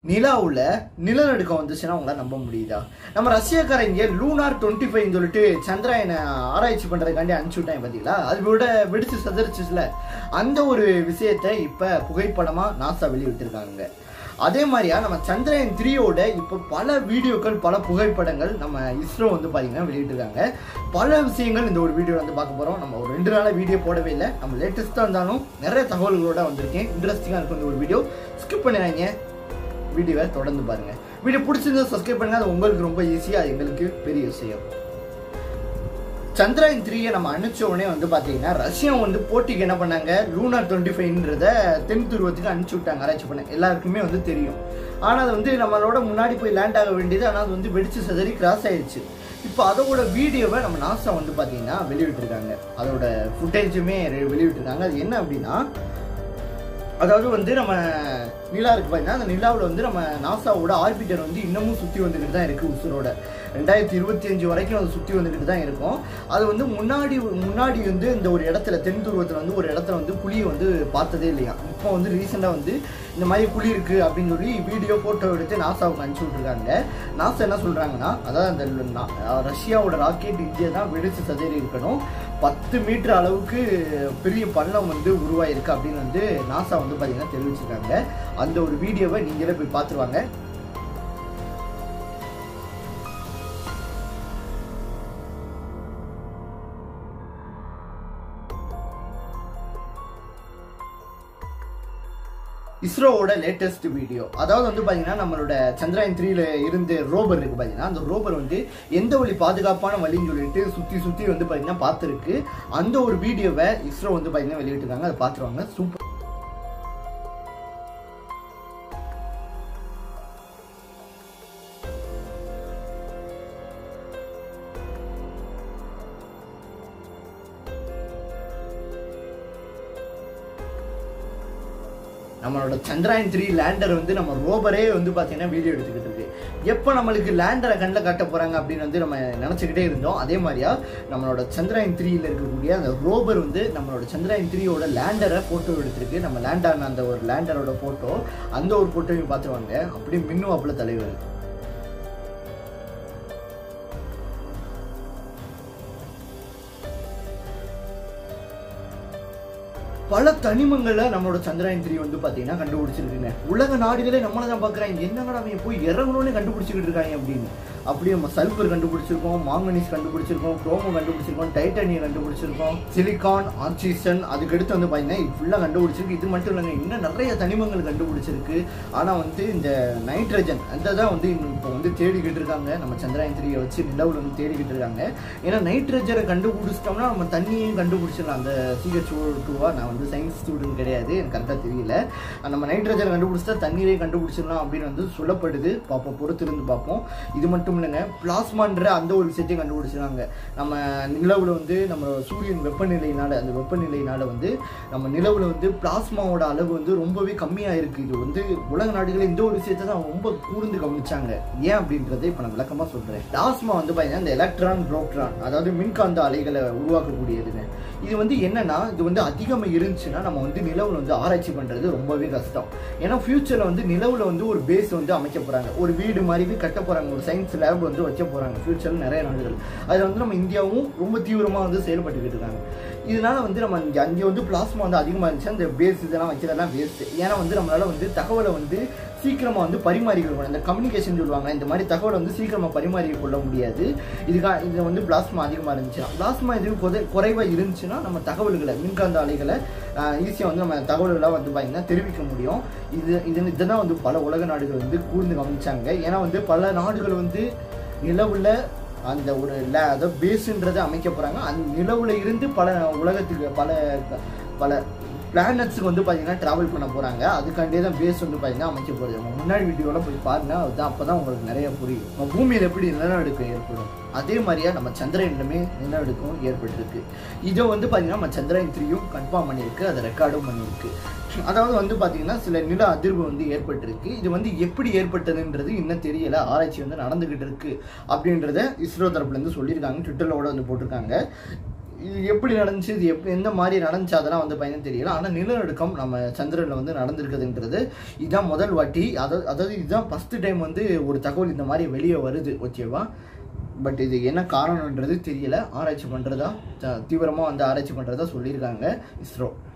நிலாவுல நிலநடுக்கம் வந்துச்சுன்னா உங்களால நம்ப முடியுதா நம்ம ரஷ்யக்காரங்க லூனார் டுவெண்ட்டி ஃபைவ் சொல்லிட்டு சந்திராயனை ஆராய்ச்சி பண்றதுக்காண்டி அனுப்பிச்சு விட்டாங்க பாத்தீங்களா அது விட வெடிச்சு சதறிச்சுல அந்த ஒரு விஷயத்தை இப்ப புகைப்படமா நாசா வெளியிட்டிருக்காங்க அதே மாதிரியா நம்ம சந்திரயான் த்ரீயோட இப்போ பல வீடியோக்கள் பல புகைப்படங்கள் நம்ம இஸ்ரோ வந்து பார்த்தீங்கன்னா வெளியிட்டிருக்காங்க பல விஷயங்கள் இந்த ஒரு வீடியோ வந்து பார்க்க போகிறோம் நம்ம ஒரு ரெண்டு நாளாக வீடியோ போடவே இல்லை நம்ம லேட்டஸ்ட்டாக இருந்தாலும் நிறைய தகவல்களோட வந்திருக்கேன் இன்ட்ரெஸ்டிங்காக இருக்கும் இந்த ஒரு வீடியோ ஸ்கிப் பண்ணிடுறாங்க வீடியோவை தொடர்ந்து பாருங்க வீடியோ பிடிச்சிருந்தா சப்ஸ்கிரைப் பண்ணுங்க அது உங்களுக்கு ரொம்ப ஈஸியாக அது எங்களுக்கு பெரிய விஷயம் சந்திராயன் த்ரீயை நம்ம அனுப்பிச்ச உடனே வந்து பார்த்தீங்கன்னா ரஷ்யா வந்து போட்டிக்கு என்ன பண்ணாங்க லூனார் டுவெண்ட்டி ஃபைவ்ன்றத தென் துருவத்துக்கு அனுப்பிச்சு விட்டாங்க ஆராய்ச்சி பண்ண எல்லாருக்குமே வந்து தெரியும் ஆனால் அது வந்து நம்மளோட முன்னாடி போய் லேண்ட் ஆக வேண்டியது ஆனால் அது வந்து வெடிச்சு சதறி கிராஸ் ஆயிடுச்சு இப்போ அதோட வீடியோவை நம்ம நாசா வந்து பார்த்தீங்கன்னா வெளியிட்டிருக்காங்க அதோட ஃபுட்டேஜுமே வெளியிட்டிருக்காங்க அது என்ன அப்படின்னா அதாவது வந்து நம்ம நிலா இருக்கு பார்த்தீங்கன்னா அந்த நிலாவில் வந்து நம்ம நாசாவோட ஆர்பிட்டர் வந்து இன்னமும் சுற்றி வந்துக்கிட்டு தான் இருக்குது உசுரோட ரெண்டாயிரத்தி இருபத்தி அஞ்சு வரைக்கும் அது சுற்றி வந்துக்கிட்டு தான் இருக்கும் அது வந்து முன்னாடி முன்னாடி வந்து இந்த ஒரு இடத்துல தென் துருவத்தில் வந்து ஒரு இடத்துல வந்து புலியை வந்து பார்த்ததே இல்லையா இப்போ வந்து ரீசெண்டாக வந்து இந்த மாதிரி புலி இருக்குது அப்படின்னு சொல்லி வீடியோ ஃபோட்டோ எடுத்து நாசாவுக்கு அனுப்பிச்சு விட்ருக்காங்க நாசா என்ன சொல்கிறாங்கன்னா அதாவது அந்த நா- ரஷ்யாவோட ராக்கெட் இந்தியா தான் வெடிச்சு சதறி இருக்கணும் பத்து மீட்டர் அளவுக்கு பெரிய பள்ளம் வந்து உருவாயிருக்கு அப்படின்னு வந்து நாசா வந்து பார்த்தீங்கன்னா தெரிவிச்சிருக்காங்க அந்த ஒரு வீடியோவை நீங்களே போய் பார்த்துருவாங்க இஸ்ரோவோட லேட்டஸ்ட் வீடியோ அதாவது வந்து பார்த்தீங்கன்னா நம்மளோட சந்திராயன் த்ரீல இருந்து ரோபர் இருக்கு பார்த்தீங்கன்னா அந்த ரோபர் வந்து எந்த வழி பாதுகாப்பான வழின்னு சொல்லிட்டு சுற்றி சுற்றி வந்து பார்த்தீங்கன்னா பார்த்துருக்கு அந்த ஒரு வீடியோவை இஸ்ரோ வந்து பார்த்தீங்கன்னா வெளியிட்டிருக்காங்க அதை பார்த்துருவாங்க சூப்பர் நம்மளோட சந்திராயன் த்ரீ லேண்டர் வந்து நம்ம ரோபரே வந்து பார்த்தீங்கன்னா வீடியோ எடுத்துக்கிட்டு இருக்கு எப்போ நம்மளுக்கு லேண்டரை கண்ணில் காட்ட போகிறாங்க அப்படின்னு வந்து நம்ம நினச்சிக்கிட்டே இருந்தோம் அதே மாதிரியா நம்மளோட சந்திராயன் த்ரீயில் இருக்கக்கூடிய அந்த ரோபர் வந்து நம்மளோட சந்திராயன் த்ரீயோட லேண்டரை ஃபோட்டோ எடுத்திருக்கு நம்ம லேண்ட் ஆன அந்த ஒரு லேண்டரோட ஃபோட்டோ அந்த ஒரு ஃபோட்டோவையும் பார்த்துருவாங்க அப்படியே மின்னுவாப்புல தலைவர் பல தனிமங்களை நம்மளோட சந்திராயன் த்ரீ வந்து பார்த்தீங்கன்னா கண்டுபிடிச்சிருக்குங்க உலக நாடுகளே நம்மளை தான் பார்க்குறாங்க என்னங்கடா அவங்க போய் இறங்கணும்னு கண்டுபிடிச்சிக்கிட்டு இருக்காங்க அப்படின்னு அப்படியே நம்ம சல்பர் கண்டுபிடிச்சிருக்கோம் மாங்கனீஸ் கண்டுபிடிச்சிருக்கோம் குரோமோ கண்டுபிடிச்சிருக்கோம் டைட்டானியம் கண்டுபிடிச்சிருக்கோம் சிலிகான் ஆக்சிஜன் அதுக்கடுத்து வந்து பார்த்தீங்கன்னா இது ஃபுல்லாக கண்டுபிடிச்சிருக்கு இது மட்டும் இல்லைங்க இன்னும் நிறைய தனிமங்கள் கண்டுபிடிச்சிருக்கு ஆனால் வந்து இந்த நைட்ரஜன் அந்த தான் வந்து இப்போ வந்து தேடிக்கிட்டு இருக்காங்க நம்ம சந்திராயன் த்ரீயை வச்சு நிலவில் வந்து தேடிக்கிட்டு இருக்காங்க ஏன்னா நைட்ரஜனை கண்டுபிடிச்சிட்டோம்னா நம்ம தண்ணியையும் கண்டுபிடிச்சிடலாம் அந்த சிஹெச் டூவா நான் வந்து சயின்ஸ் ஸ்டூடெண்ட் கிடையாது எனக்கு கரெக்டாக தெரியல நம்ம நைட்ரஜனை கண்டுபிடிச்சா தண்ணீரையும் கண்டுபிடிச்சிடலாம் அப்படின்னு வந்து சொல்லப்படுது பார்ப்போம் பொறுத்திருந்து பார்ப்போம் இது மட்டும் இல்லைங்க பிளாஸ்மான்ற அந்த ஒரு விஷயத்தையும் கண்டுபிடிச்சிருக்காங்க நம்ம நிலவில் வந்து நம்ம சூரியன் வெப்பநிலையினால அந்த வெப்பநிலையினால வந்து நம்ம நிலவில் வந்து பிளாஸ்மாவோட அளவு வந்து ரொம்பவே கம்மியாக இருக்குது இது வந்து உலக நாடுகளில் இந்த ஒரு விஷயத்தை தான் ரொம்ப கூர்ந்து கவனிச்சாங்க ஏன் அப்படின்றதை இப்போ நான் விளக்கமாக சொல்கிறேன் பிளாஸ்மா வந்து பார்த்தீங்கன்னா இந்த எலக்ட்ரான் புரோக்ட்ரான் அதாவது மின்காந்த அலைகளை உருவாக்கக்கூடியதுங்க இது வந்து என்னன்னா இது வந்து அதிகமாக இருந்துச்சுன்னா நம்ம வந்து நிலவில் வந்து ஆராய்ச்சி பண்ணுறது ரொம்பவே கஷ்டம் ஏன்னா ஃபியூச்சரில் வந்து நிலவில் வந்து ஒரு பேஸ் வந்து அமைக்க போகிறாங்க ஒரு வீடு மாதிரி கட்ட போகிறாங்க ஒரு சயின்ஸ் லேப் வந்து வைக்க போகிறாங்க ஃபியூச்சரில் நிறைய நாடுகள் அதில் வந்து நம்ம இந்தியாவும் ரொம்ப தீவிரமாக வந்து செயல்பட்டுக்கிட்டு இருக்காங்க இதனால வந்து நம்ம இங்கே அங்கே வந்து பிளாஸ்மா வந்து அதிகமாக இருந்துச்சு அந்த பேஸ் இதெல்லாம் வைக்கிறதெல்லாம் வேஸ்ட் ஏன்னா வந்து நம்மளால வந்து தகவலை வந்து சீக்கிரமாக வந்து பரிமாறிக்கொள்ள இந்த கம்யூனிகேஷன் சொல்லுவாங்க இந்த மாதிரி தகவலை வந்து சீக்கிரமாக பரிமாறி கொள்ள முடியாது இதுக்காக இது வந்து பிளாஸ்மா அதிகமாக இருந்துச்சுன்னா பிளாஸ்மா இது குறை குறைவாக இருந்துச்சுன்னா நம்ம தகவல்களை மின்காந்த அலைகளை ஈஸியாக வந்து நம்ம தகவல்களை வந்து பார்த்தீங்கன்னா தெரிவிக்க முடியும் இது இது இதுதான் வந்து பல உலக நாடுகள் வந்து கூர்ந்து கவனிச்சாங்க ஏன்னா வந்து பல நாடுகள் வந்து நிலவுல அந்த ஒரு ல அதாவது பேஸுன்றதை அமைக்க போகிறாங்க அந்த நிலவுல இருந்து பல உலகத்துக்கு பல பல பிளானட்ஸுக்கு வந்து பார்த்தீங்கன்னா ட்ராவல் பண்ண போகிறாங்க அதுக்காண்டே தான் பேஸ் வந்து பார்த்தீங்கன்னா அமைக்க போகிறது நம்ம முன்னாடி வீடியோவில் போய் பாருங்க அதுதான் அப்போ தான் உங்களுக்கு நிறைய புரியும் நம்ம பூமியில் எப்படி நிலநடுக்கம் ஏற்படும் அதே மாதிரியா நம்ம சந்திரனிலுமே நிலநடுக்கம் ஏற்பட்டிருக்கு இதை வந்து பார்த்தீங்கன்னா நம்ம சந்திரன் த்ரீயும் கன்ஃபார்ம் பண்ணியிருக்கு அதை ரெக்கார்டும் பண்ணியிருக்கு அதாவது வந்து பார்த்தீங்கன்னா சில நில அதிர்வு வந்து ஏற்பட்டிருக்கு இது வந்து எப்படி ஏற்பட்டதுன்றது இன்னும் தெரியல ஆராய்ச்சி வந்து நடந்துகிட்டு இருக்கு அப்படின்றத இஸ்ரோ தரப்புலேருந்து சொல்லியிருக்காங்க ட்விட்டரோட வந்து போட்டிருக்காங்க இது எப்படி நடந்துச்சு இது எப் எந்த மாதிரி நடந்துச்சு அதெல்லாம் வந்து பயணம் தெரியல ஆனால் நிலநடுக்கம் நம்ம சந்திரனில் வந்து நடந்திருக்குதுன்றது இதுதான் முதல் வாட்டி அதாவது அதாவது இதுதான் ஃபஸ்ட்டு டைம் வந்து ஒரு தகவல் இந்த மாதிரி வெளியே வருது ஓகேவா பட் இது என்ன காரணம்ன்றது தெரியல ஆராய்ச்சி பண்ணுறதா தீவிரமாக வந்து ஆராய்ச்சி பண்ணுறதா சொல்லியிருக்காங்க இஸ்ரோ